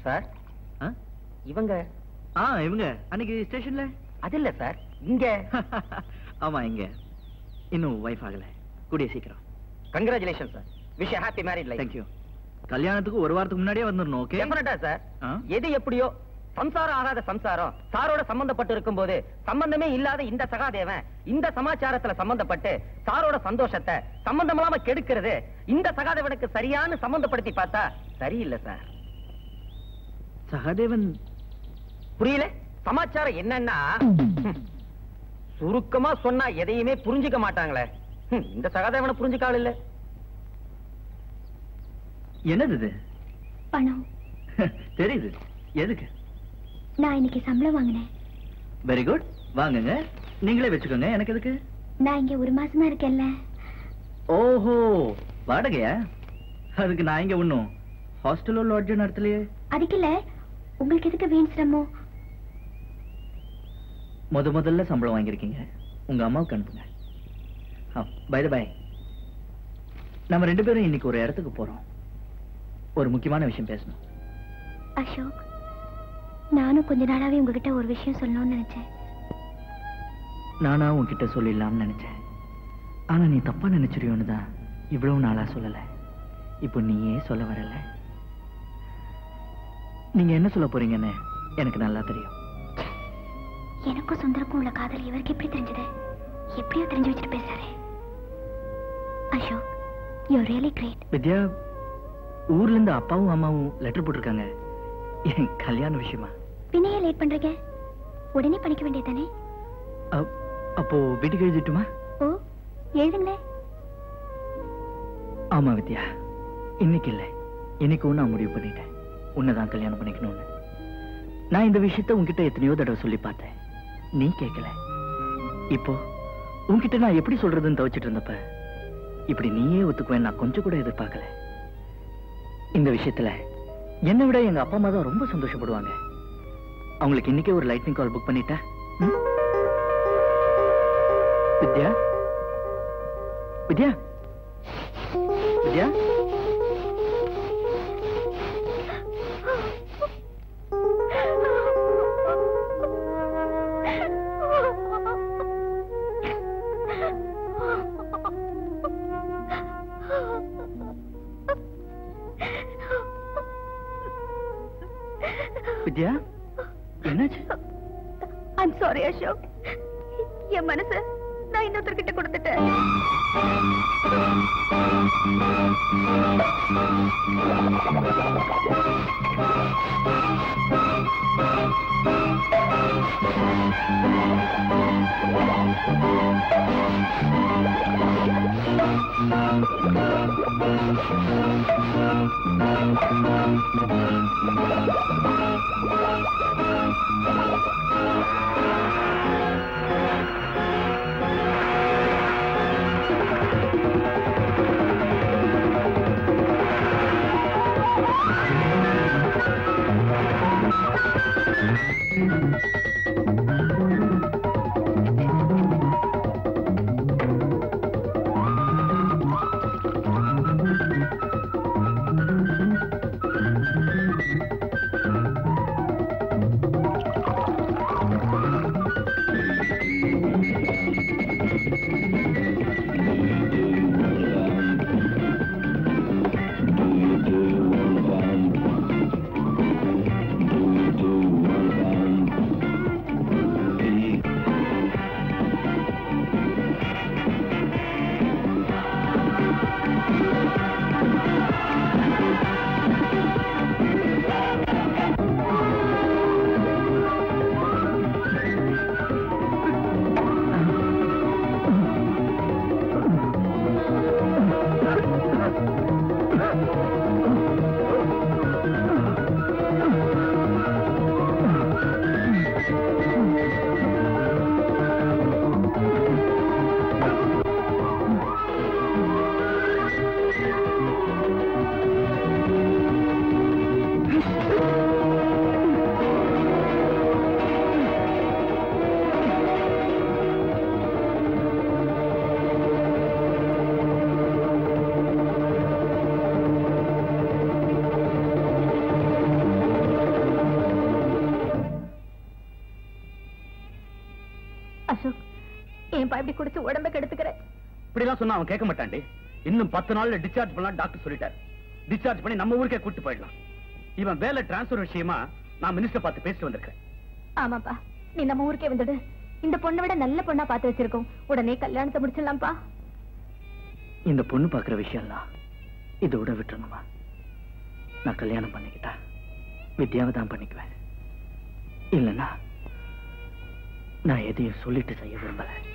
Sir ஆ? இவங்க ஆ இவங்க அன்னைக்கு ஸ்டேஷன்ல அது இல்ல சார் இங்க ஆமா இங்க இன்னும் வைஃப் ஆகல கூடிய சீக்கிரம் congratulation sir wish happy married life thank you கல்யாணத்துக்கு ஒரு வாரத்துக்கு முன்னாடியே வந்துடணும் ஓகே டெஃபினட்டா சார் ஆ? எது எப்படியோ சம்சாரம் ஆகாத சம்சாரம் சாரோட சம்பந்தப்பட்டு இருக்கும்போது சம்பந்தமே இல்லாத இந்த சகாதேவன் இந்த சமாச்சாரத்துல சம்பந்தப்பட்டு சாரோட சந்தோஷத்தை சம்பந்தம் இல்லாம கெடுக்கிறது இந்த சகாதேவனுக்கு சரியான சம்பந்தப்படுத்தி பார்த்தா சரியில்லை சார் சகாதேவன் புரியல சமாச்சாரம் என்னன்னா ஹம், சுருக்கமா சொன்னா எதையுமே புரிஞ்சுக்க மாட்டாங்களே ஹம், இந்த சகாதேவனை புரிஞ்சுக்க ஆள் இல்ல என்னது இது பணம் தெரியுது எதுக்கு நான் இன்னைக்கு சம்பளம் வாங்கினேன் வெரி குட் வாங்குங்க நீங்களே வச்சுக்கோங்க எனக்கு எதுக்கு நான் இங்க ஒரு மாசமா இருக்கேன்ல ஓஹோ வாடகையா அதுக்கு நான் இங்க ஒண்ணும் ஹாஸ்டலோ லாட்ஜோ நடத்தலையே அதுக்கு இல்ல உங்களுக்கு எதுக்கு வீண் சிரமம் முத முதல்ல சம்பளம் வாங்கியிருக்கீங்க உங்க அம்மாவுக்கு அனுப்புங்க பை பை நம்ம ரெண்டு பேரும் இன்னைக்கு ஒரு இடத்துக்கு போறோம் ஒரு முக்கியமான விஷயம் பேசணும் அசோக் நானும் கொஞ்ச நாளாவே உங்ககிட்ட ஒரு விஷயம் சொல்லணும்னு நினைச்சேன் நானா உன்கிட்ட சொல்லிடலாம்னு நினைச்சேன் ஆனா நீ தப்பா நினைச்சிருயோன்னு தான் இவ்வளவு நாளா சொல்லல இப்போ நீயே சொல்ல வரல நீங்க என்ன சொல்ல போறீங்கன்னு எனக்கு நல்லா தெரியும் எனக்கும் சுந்தரக்கும் உள்ள காதல் இவருக்கு எப்படி தெரிஞ்சது எப்படியோ தெரிஞ்சு வச்சுட்டு பேசுறாரு Ashok you really great Vidya ஊர்ல இருந்து அப்பாவும் அம்மாவும் லெட்டர் போட்டிருக்காங்க என் கல்யாண விஷயமா பின்னையே லேட் பண்றீங்க உடனே படிக்க வேண்டியதானே அ- அப்போ வீட்டுக்கு எழுதிட்டுமா ஓ எழுதுங்களே ஆமா வித்யா இன்னைக்கு இல்ல இன்னைக்கு நான் முடிவு பண்ணிட்டேன் உன்னைதான் கல்யாணம் பண்ணிக்கணும்னு நான் இந்த விஷயத்த உன்கிட்ட எத்தனையோ தடவை சொல்லி பார்த்தேன் நீ கேட்கல இப்போ உன்கிட்ட நான் எப்படி சொல்றதுன்னு தவிச்சிட்டு இருந்தப்ப இப்படி நீயே ஒத்துக்குவேன் நான் கொஞ்சம் கூட எதிர்பார்க்கல இந்த விஷயத்துல என்னை விட எங்க அப்பா அம்மா தான் ரொம்ப சந்தோஷப்படுவாங்க அவங்களுக்கு இன்னைக்கே ஒரு லைட்னிங் கால் புக் பண்ணிட்டா ம்? வித்யா வித்யா வித்யா வித்யா என்னாச்சு ஐம் சாரி அசோக் என் மனசு நான் இன்னொருத்தர்கிட்ட கொடுத்துட்டேன் ஏன்பா இப்படி குடிச்சு உடம்ப கெடுத்துக்கிறேன் இப்படிலாம் சொன்னா அவன் கேட்க மாட்டான்டி இன்னும் பத்து நாள்ல டிஸ்சார்ஜ் பண்ணலாம் டாக்டர் சொல்லிட்டார் டிஸ்சார்ஜ் பண்ணி நம்ம ஊருக்கே கூட்டு போயிடலாம் இவன் வேலை டிரான்ஸ்ஃபர் விஷயமா நான் மினிஸ்டர் பார்த்து பேசிட்டு வந்திருக்கேன் ஆமாப்பா நீ நம்ம ஊருக்கே வந்துடு இந்த பொண்ணை விட நல்ல பொண்ணா பார்த்து வச்சிருக்கோம் உடனே கல்யாணத்தை முடிச்சிடலாம்ப்பா இந்த பொண்ணு பாக்குற விஷயம்லாம் இதோட விட்டுறணுமா நான் கல்யாணம் பண்ணிக்கிட்டா வித்யாவை தான் பண்ணிக்குவேன் இல்லைன்னா நான் எதையும் சொல்லிட்டு செய்ய விரும்பல